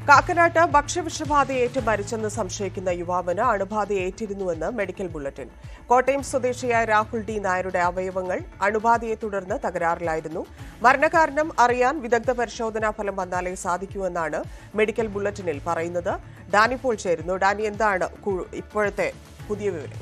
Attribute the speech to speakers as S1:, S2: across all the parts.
S1: കാക്കനാട്ട് ഭക്ഷ്യവിഷബാധയേറ്റ് മരിച്ചെന്ന് സംശയിക്കുന്ന യുവാവിന് അണുബാധയേറ്റിരുന്നുവെന്ന് മെഡിക്കൽ ബുള്ളറ്റിൻ കോട്ടയം സ്വദേശിയായ രാഹുൽ ഡി നായരുടെ അവയവങ്ങൾ അണുബാധയെ തുടർന്ന് തകരാറിലായിരുന്നു മരണകാരണം അറിയാൻ വിദഗ്ധ പരിശോധനാ ഫലം വന്നാലേ സാധിക്കൂ എന്നാണ് മെഡിക്കൽ ബുള്ളറ്റിനിൽ പറയുന്നത് ഡാനി പോൾ ചേരുന്നു ഡാനി എന്താണ് കു- ഇപ്പോഴത്തെ പുതിയ വിവരങ്ങൾ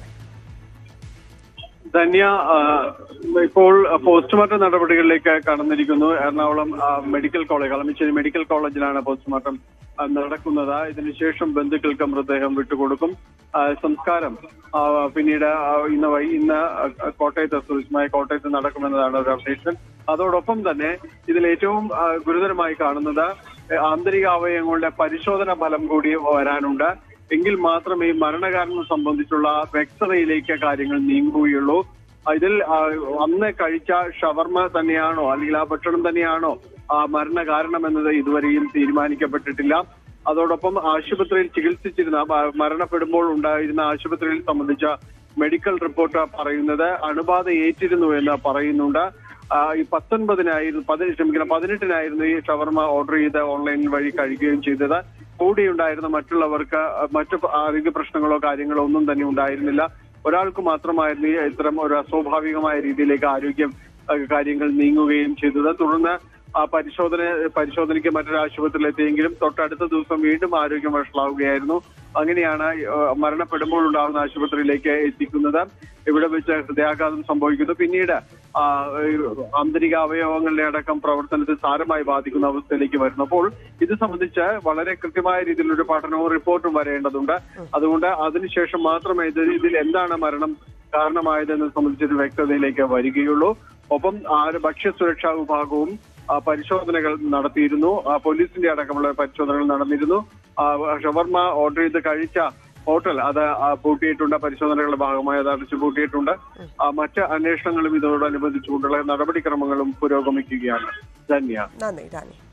S2: ധന്യ ആ, ഇപ്പോൾ പോസ്റ്റ്മോർട്ടം നടപടികളിലേക്ക് കടന്നിരിക്കുന്നു എറണാകുളം ആ, മെഡിക്കൽ കോളേജ് കളമശ്ശേരി മെഡിക്കൽ കോളേജിലാണ് പോസ്റ്റ്മോർട്ടം ആ, നടക്കുന്നത് ഇതിനുശേഷം ബന്ധുക്കൾക്ക് മൃതദേഹം വിട്ടുകൊടുക്കും ആ, സംസ്കാരം ആ, പിന്നീട് ആ, ഇന്ന് വൈ ഇന്ന് ആ, കോട്ടയത്ത് സുരക്ഷമായ കോട്ടയത്ത് നടക്കുമെന്നതാണ് ഒരു അപ്ഡേഷൻ അതോടൊപ്പം തന്നെ ഇതിൽ ഏറ്റവും ആ, ഗുരുതരമായി കാണുന്നത് ആന്തരിക അവയവങ്ങളുടെ പരിശോധന ഫലം കൂടി വരാനുണ്ട് എങ്കിൽ മാത്രമേ മരണകാരണം സംബന്ധിച്ചുള്ള വ്യക്തതയിലേക്ക് കാര്യങ്ങൾ നീങ്ങുകയുള്ളൂ ഇതിൽ ആ, അന്ന് കഴിച്ച ഷവർമ തന്നെയാണോ അല്ലെങ്കിൽ ആ ഭക്ഷണം തന്നെയാണോ ആ മരണ കാരണം എന്നത് ഇതുവരെയും തീരുമാനിക്കപ്പെട്ടിട്ടില്ല അതോടൊപ്പം ആശുപത്രിയിൽ ചികിത്സിച്ചിരുന്ന മ- മരണപ്പെടുമ്പോൾ ഉണ്ടായിരുന്ന ആശുപത്രിയിൽ സംബന്ധിച്ച മെഡിക്കൽ റിപ്പോർട്ട് പറയുന്നത് അണുബാധ ഏറ്റിരുന്നു എന്ന് പറയുന്നുണ്ട് ആ, ഈ പത്തൊൻപതിനായിരുന്നു പതിന് ക്ഷമിക്കണം പതിനെട്ടിനായിരുന്നു ഈ ഷവർമ ഓർഡർ ചെയ്ത് ഓൺലൈൻ വഴി കഴിക്കുകയും ചെയ്തത് കൂടെയുണ്ടായിരുന്ന മറ്റുള്ളവർക്ക് മറ്റു ആരോഗ്യ പ്രശ്നങ്ങളോ കാര്യങ്ങളോ ഒന്നും തന്നെ ഉണ്ടായിരുന്നില്ല ഒരാൾക്ക് മാത്രമായിരുന്നു ഈ ഇത്തരം ഒരു അസ്വാഭാവികമായ രീതിയിലേക്ക് ആരോഗ്യം അഹ് കാര്യങ്ങൾ നീങ്ങുകയും ചെയ്തത് തുടർന്ന് ആ പരിശോധന പരിശോധനയ്ക്ക് മറ്റൊരു ആശുപത്രിയിൽ എത്തിയെങ്കിലും തൊട്ടടുത്ത ദിവസം വീണ്ടും ആരോഗ്യം വഷളാവുകയായിരുന്നു അങ്ങനെയാണ് ഏഹ്, മരണപ്പെടുമ്പോൾ ഉണ്ടാകുന്ന ആശുപത്രിയിലേക്ക് എത്തിക്കുന്നത് ഇവിടെ വെച്ച് ഹൃദയാഘാതം സംഭവിക്കുന്നു പിന്നീട് ആ, ഏഹ്, ആന്തരിക അവയവങ്ങളുടെ അടക്കം പ്രവർത്തനത്തെ സാരമായി ബാധിക്കുന്ന അവസ്ഥയിലേക്ക് വരുന്നു അപ്പോൾ ഇത് സംബന്ധിച്ച് വളരെ കൃത്യമായ രീതിയിലൊരു പഠനവും റിപ്പോർട്ടും വരേണ്ടതുണ്ട് അതുകൊണ്ട് അതിനുശേഷം മാത്രമേ ഇത് ഇതിൽ എന്താണ് മരണം കാരണമായതെന്ന് സംബന്ധിച്ചൊരു വ്യക്തതയിലേക്ക് വരികയുള്ളൂ ഒപ്പം ആ ഒരു ഭക്ഷ്യസുരക്ഷാ വിഭാഗവും ആ, പരിശോധനകൾ നടത്തിയിരുന്നു ആ, പോലീസിന്റെ അടക്കമുള്ള പരിശോധനകൾ നടന്നിരുന്നു ആ, ഷവർമ ഓർഡർ ചെയ്ത് കഴിച്ച ഹോട്ടൽ അത് ആ, പൂട്ടിയിട്ടുണ്ട് പരിശോധനകളുടെ ഭാഗമായി അത് അടച്ചു പൂട്ടിയിട്ടുണ്ട് ആ, മറ്റ് അന്വേഷണങ്ങളും ഇതോടനുബന്ധിച്ചുകൊണ്ടുള്ള നടപടിക്രമങ്ങളും പുരോഗമിക്കുകയാണ് ധന്യ
S1: നന്ദി ഡാനി